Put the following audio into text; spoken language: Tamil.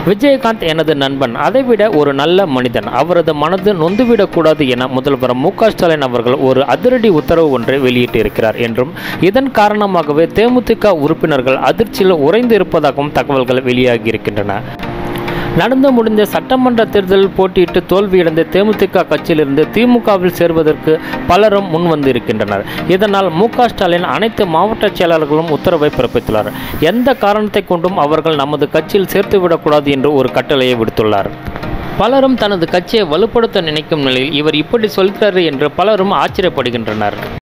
விஜயகாந்த் எனது நண்பன் அதைவிட ஒரு நல்ல மனிதன் அவரது மனது நொந்துவிடக்கூடாது என முதல்வர் மு க ஸ்டாலின் அவர்கள் ஒரு அதிரடி உத்தரவு ஒன்றை வெளியிட்டிருக்கிறார் என்றும் இதன் காரணமாகவே தேமுதிக உறுப்பினர்கள் அதிர்ச்சியில் உறைந்து இருப்பதாகவும் தகவல்கள் வெளியாகியிருக்கின்றன நடந்து முடிந்த சட்டமன்ற தேர்தலில் போட்டியிட்டு தோல்வியடைந்த தேமுதிக கட்சியிலிருந்து திமுகவில் சேர்வதற்கு பலரும் முன்வந்து இருக்கின்றனர் இதனால் மு க ஸ்டாலின் அனைத்து மாவட்ட செயலாளர்களும் உத்தரவை பிறப்பித்துள்ளார் எந்த காரணத்தை கொண்டும் அவர்கள் நமது கட்சியில் சேர்த்துவிடக்கூடாது என்று ஒரு கட்டளையை விடுத்துள்ளார் பலரும் தனது கட்சியை வலுப்படுத்த நினைக்கும் நிலையில் இவர் இப்படி சொல்கிறார் என்று பலரும் ஆச்சரியப்படுகின்றனர்